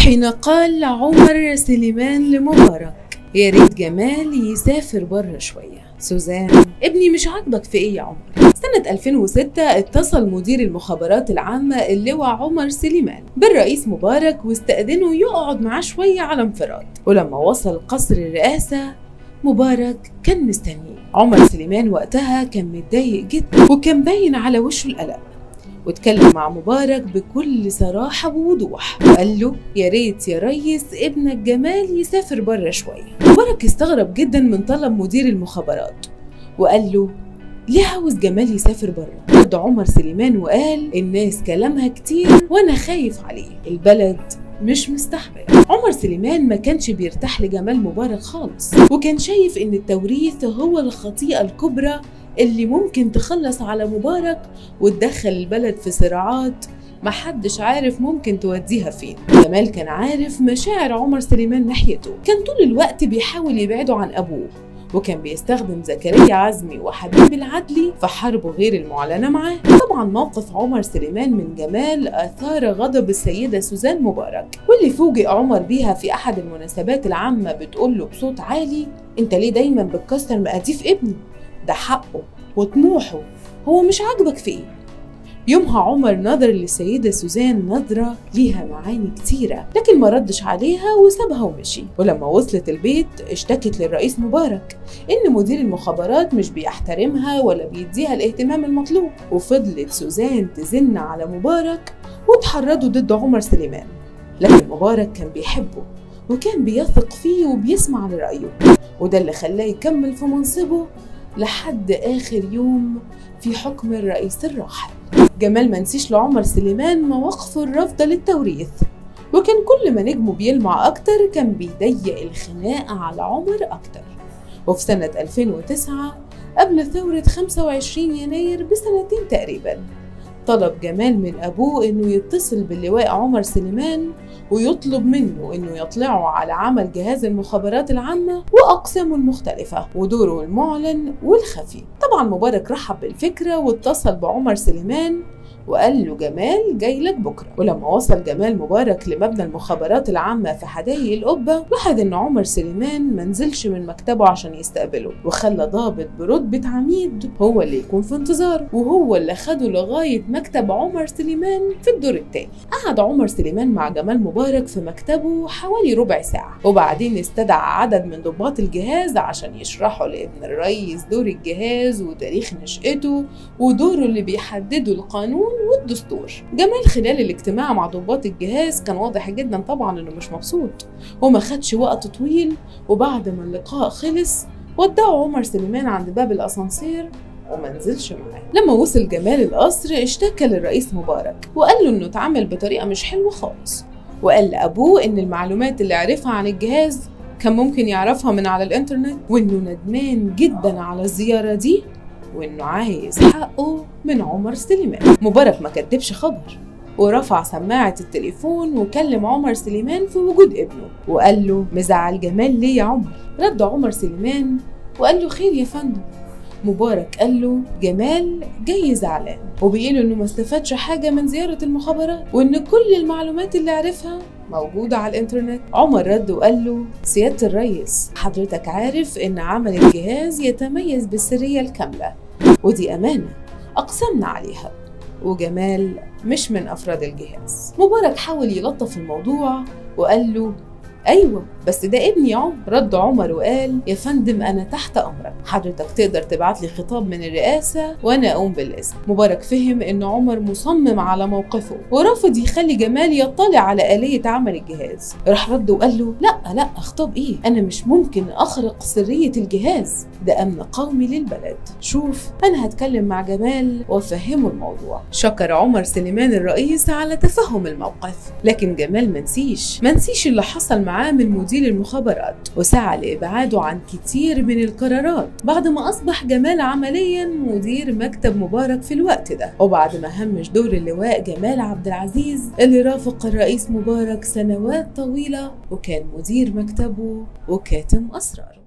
حين قال عمر سليمان لمبارك يا ريت جمال يسافر بره شوية سوزان ابني مش عاجبك في ايه يا عمر سنة 2006 اتصل مدير المخابرات العامة اللواء عمر سليمان بالرئيس مبارك واستأذنه يقعد معاه شوية على انفراد ولما وصل قصر الرئاسة مبارك كان مستنيه عمر سليمان وقتها كان متضايق جدا وكان باين على وشه القلق واتكلم مع مبارك بكل صراحة ووضوح وقال له يا ريت يا ريس ابنك جمال يسافر بره شوية مبارك استغرب جدا من طلب مدير المخابرات وقال له ليه عاوز جمال يسافر بره رد عمر سليمان وقال الناس كلامها كتير وانا خايف عليه البلد مش مستحمل عمر سليمان ما كانش بيرتاح لجمال مبارك خالص وكان شايف ان التوريث هو الخطيئة الكبرى اللي ممكن تخلص على مبارك وتدخل البلد في صراعات محدش عارف ممكن توديها فين جمال كان عارف مشاعر عمر سليمان ناحيته كان طول الوقت بيحاول يبعده عن أبوه وكان بيستخدم زكريا عزمي وحبيب العدلي في حربه غير المعلنة معاه طبعا موقف عمر سليمان من جمال أثار غضب السيدة سوزان مبارك واللي فوجئ عمر بيها في أحد المناسبات العامة بتقول له بصوت عالي أنت ليه دايما بتكسر مقاديف ابني ده حقه وطموحه هو مش عاجبك في ايه يومها عمر نظر للسيدة سوزان نظرة ليها معاني كتيرة لكن ما ردش عليها وسابها ومشي ولما وصلت البيت اشتكت للرئيس مبارك إن مدير المخابرات مش بيحترمها ولا بيديها الاهتمام المطلوب وفضلت سوزان تزن على مبارك وتحرضوا ضد عمر سليمان لكن مبارك كان بيحبه وكان بيثق فيه وبيسمع لرأيه وده اللي خلاه يكمل في منصبه لحد آخر يوم في حكم الرئيس الراحل جمال منسيش لعمر سليمان مواقفه الرافضة للتوريث وكان كل ما نجمه بيلمع أكتر كان بيضيق الخناقة على عمر أكتر وفي سنة 2009 قبل ثورة 25 يناير بسنتين تقريبا طلب جمال من أبوه إنه يتصل باللواء عمر سليمان ويطلب منه إنه يطلعوا على عمل جهاز المخابرات العامة وأقسامه المختلفة ودوره المعلن والخفي طبعا مبارك رحب بالفكرة واتصل بعمر سليمان وقال له جمال جاي لك بكره ولما وصل جمال مبارك لمبنى المخابرات العامه في حدائق القبه لاحظ ان عمر سليمان منزلش من مكتبه عشان يستقبله وخلى ضابط برتبه عميد هو اللي يكون في انتظاره وهو اللي خده لغايه مكتب عمر سليمان في الدور التاني قعد عمر سليمان مع جمال مبارك في مكتبه حوالي ربع ساعه وبعدين استدعى عدد من ضباط الجهاز عشان يشرحوا لابن الرئيس دور الجهاز وتاريخ نشأته ودوره اللي بيحدده القانون والدستور جمال خلال الاجتماع مع ضباط الجهاز كان واضح جدا طبعا انه مش مبسوط وما خدش وقت طويل وبعد ما اللقاء خلص ودعوا عمر سليمان عند باب الاسانسير وما نزلش معاه لما وصل جمال القصر اشتكى للرئيس مبارك وقال له انه اتعامل بطريقه مش حلوه خالص وقال لابوه ان المعلومات اللي عرفها عن الجهاز كان ممكن يعرفها من على الانترنت وانه ندمان جدا على الزياره دي وانه عايز حقه من عمر سليمان مبارك ما كدبش خبر ورفع سماعة التليفون وكلم عمر سليمان في وجود ابنه وقال له مزعل جمال ليه يا عمر رد عمر سليمان وقال له خير يا فندم مبارك قال له جمال جاي زعلان وبيقول انه ما استفادش حاجة من زيارة المخابرات وان كل المعلومات اللي عرفها موجودة على الانترنت عمر رد وقال له سيادة الريس حضرتك عارف ان عمل الجهاز يتميز بالسرية الكاملة ودي أمانة أقسمنا عليها وجمال مش من أفراد الجهاز مبارك حاول يلطف الموضوع وقال له ايوه بس ده ابني يا عمر رد عمر وقال يا فندم انا تحت امرك حضرتك تقدر تبعت لي خطاب من الرئاسه وانا اقوم بالاسم مبارك فهم ان عمر مصمم على موقفه ورافض يخلي جمال يطلع على اليه عمل الجهاز راح رد وقال له لا لا خطاب ايه انا مش ممكن اخرق سريه الجهاز ده امن قومي للبلد شوف انا هتكلم مع جمال وافهمه الموضوع شكر عمر سليمان الرئيس على تفهم الموقف لكن جمال منسيش منسيش اللي حصل معاه من مدير المخابرات وسعى لإبعاده عن كتير من القرارات بعد ما أصبح جمال عمليا مدير مكتب مبارك في الوقت ده وبعد ما همش دور اللواء جمال عبد العزيز اللي رافق الرئيس مبارك سنوات طويلة وكان مدير مكتبه وكاتم أسرار